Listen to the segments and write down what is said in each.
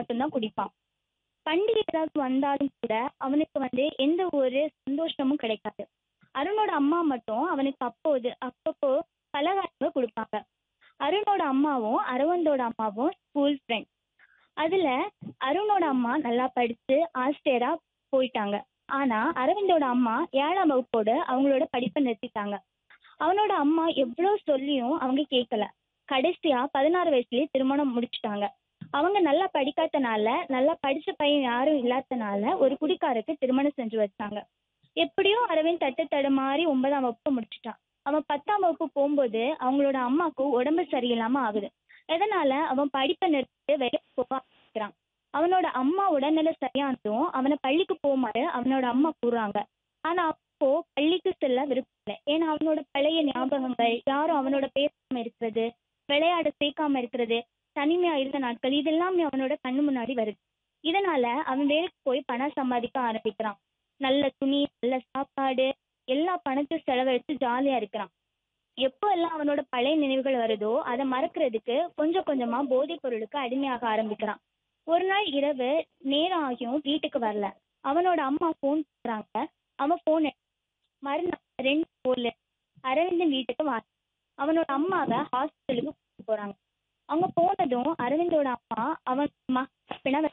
மட்டும்தான் குடிப்பான் பண்டிகை ஏதாவது வந்தாலும் கூட அவனுக்கு வந்து எந்த ஒரு சந்தோஷமும் கிடைக்காது அருணோட அம்மா மட்டும் அவனுக்கு அப்போது அப்பப்போ பலகாரங்கள் கொடுப்பாங்க அருணோட அம்மாவும் அரவிந்தோட அம்மாவும் ஸ்கூல் ஃப்ரெண்ட் அதுல அருணோட அம்மா நல்லா படிச்சு ஆசிரியரா போயிட்டாங்க ஆனா அரவிந்தோட அம்மா ஏழாம் வகுப்போட அவங்களோட படிப்பை நிறுத்திட்டாங்க அவனோட அம்மா எவ்வளவு சொல்லியும் அவங்க கேட்கல கடைசியா பதினாறு வயசுலயே திருமணம் முடிச்சிட்டாங்க அவங்க நல்லா படிக்காதனால நல்லா படிச்ச பையன் யாரும் இல்லாதனால ஒரு குடிக்காரருக்கு திருமணம் செஞ்சு வச்சாங்க எப்படியோ அரவிந்த் தட்டு தடுமாறி ஒன்பதாம் வகுப்பு முடிச்சிட்டான் அவன் பத்தாம் வகுப்பு போகும்போது அவங்களோட அம்மாவுக்கு உடம்பு சரியில்லாம ஆகுது எதனால அவன் படிப்பை நிறுத்திட்டு வெளியே போக ஆரம்பிக்கிறான் அவனோட அம்மா உடல்நிலை சரியானதும் அவனை பள்ளிக்கு போகுமாறு அவனோட அம்மா கூறுறாங்க ஆனா அப்போ பள்ளிக்கு செல்ல விருப்பம் இல்லை ஏன்னா அவனோட பழைய ஞாபகங்கள் யாரும் அவனோட பேசாம இருக்கிறது விளையாட சேர்க்காம இருக்கிறது தனிமையா இருந்த நாட்கள் இதெல்லாமே அவனோட கண்ணு முன்னாடி வருது இதனால அவன் வேலைக்கு போய் பணம் சம்பாதிக்க ஆரம்பிக்கிறான் நல்ல துணி நல்ல சாப்பாடு எல்லா பணத்தையும் செலவழித்து ஜாலியா இருக்கிறான் எப்போ எல்லாம் அவனோட பழைய நினைவுகள் வருதோ அதை மறக்கிறதுக்கு கொஞ்சம் கொஞ்சமா போதைப் பொருளுக்கு அடிமையாக ஆரம்பிக்கிறான் ஒரு நாள் இரவு நேரம் ஆகியும் வீட்டுக்கு வரல அவனோட அம்மா ஃபோன் பண்றாங்க அவன் ஃபோன் மறுநாள் ரெண்டு ஊர்ல அரவிந்தன் வீட்டுக்கு வா அவனோட அம்மாவை ஹாஸ்பிட்டலுக்கு கூட்டிட்டு போறாங்க அவங்க போனதும் அரவிந்தோட அம்மா அவன் மகன்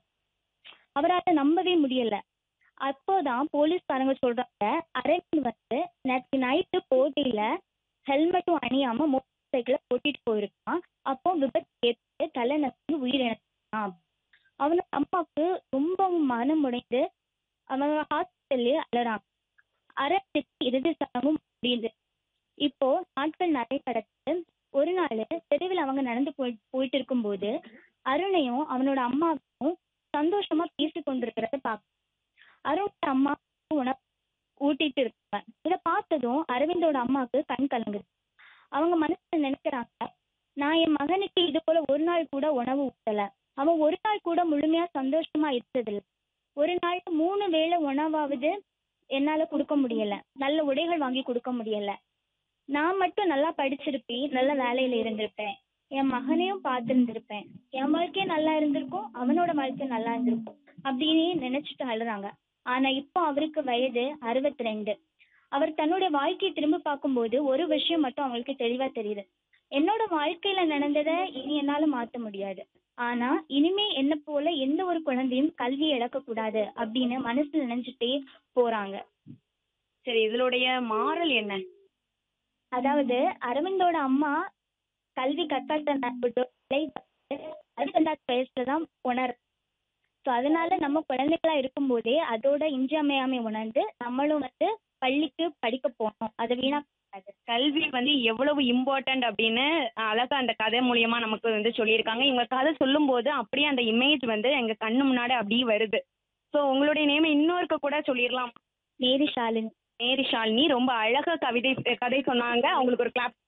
அவரால் நம்பவே முடியல அப்போதான் போலீஸ்காரங்க சொல்றாங்க அரவிந்த் வந்து நேற்று நைட்டு போட்டியில ஹெல்மெட்டும் அணியாம மோட்டார் சைக்கிள ஓட்டிட்டு போயிருக்கான் அப்போ விபத்து ஏற்பட்டு தலை நசுங்கி உயிரிழந்தான் அவனோட அம்மாவுக்கு ரொம்ப மனம் உடைந்து அவன் ஹாஸ்பிட்டல்லே அலறான் அரவிந்துக்கு இறுதி சடங்கும் முடியுது இப்போ நாட்கள் நிறைய கடத்து ஒரு நாள் தெருவில் அவங்க நடந்து போய் போயிட்டு இருக்கும்போது அருணையும் அவனோட அம்மாவும் சந்தோஷமா பேசி கொண்டிருக்கிறத பார்க்க அருணோட அம்மா உணவு ஊட்டிட்டு இருக்காங்க இதை பார்த்ததும் அரவிந்தோட அம்மாவுக்கு கண் கலங்குது அவங்க மனசுல நினைக்கிறாங்க நான் என் மகனுக்கு இது போல ஒரு நாள் கூட உணவு ஊட்டல அவன் ஒரு நாள் கூட முழுமையா சந்தோஷமா இருந்ததில்லை ஒரு நாள் மூணு வேளை உணவாவது என்னால கொடுக்க முடியல நல்ல உடைகள் வாங்கி கொடுக்க முடியல நான் மட்டும் நல்லா படிச்சிருப்பேன் நல்ல வேலையில இருந்திருப்பேன் என் மகனையும் பார்த்திருந்திருப்பேன் என் வாழ்க்கையே நல்லா இருந்திருக்கும் அவனோட வாழ்க்கை நல்லா இருந்திருக்கும் அப்படின்னு நினைச்சிட்டு அழுறாங்க ஆனா இப்போ அவருக்கு வயது அறுபத்தி ரெண்டு அவர் தன்னுடைய வாழ்க்கையை திரும்ப பார்க்கும்போது ஒரு விஷயம் மட்டும் அவங்களுக்கு தெளிவா தெரியுது என்னோட வாழ்க்கையில நடந்ததை இனி என்னால மாத்த முடியாது ஆனா இனிமே என்ன போல எந்த ஒரு குழந்தையும் கல்வியை இழக்கக்கூடாது அப்படின்னு மனசுல நினைச்சிட்டே போறாங்க சரி இதனுடைய மாறல் என்ன அதாவது அரவிந்தோட அம்மா கல்வி கற்காட்ட அறுபத்தாறு வயசுல தான் உணர் ஸோ அதனால நம்ம குழந்தைகளா இருக்கும்போதே அதோட இன்றியமையாமை உணர்ந்து நம்மளும் வந்து பள்ளிக்கு படிக்க போகணும் அதை வீணா கூடாது. கல்வி வந்து எவ்வளவு இம்பார்ட்டன்ட் அப்படின்னு அழகா அந்த கதை மூலியமா நமக்கு வந்து சொல்லியிருக்காங்க இவங்க கதை சொல்லும்போது அப்படியே அந்த இமேஜ் வந்து எங்க கண்ணு முன்னாடி அப்படியே வருது ஸோ உங்களுடைய நேம் இன்னொருக்க கூட சொல்லிடலாம் மேரி ஷாலினி மேரி ஷாலினி ரொம்ப அழகா கவிதை கதை சொன்னாங்க அவங்களுக்கு ஒரு கிளாப்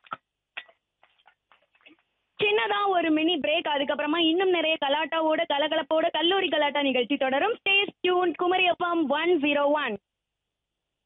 சின்னதா ஒரு மினி பிரேக் அதுக்கப்புறமா இன்னும் நிறைய கலாட்டாவோட கலகலப்போட கல்லூரி கலாட்டா நிகழ்ச்சி தொடரும் stay tuned Kumari FM one zero one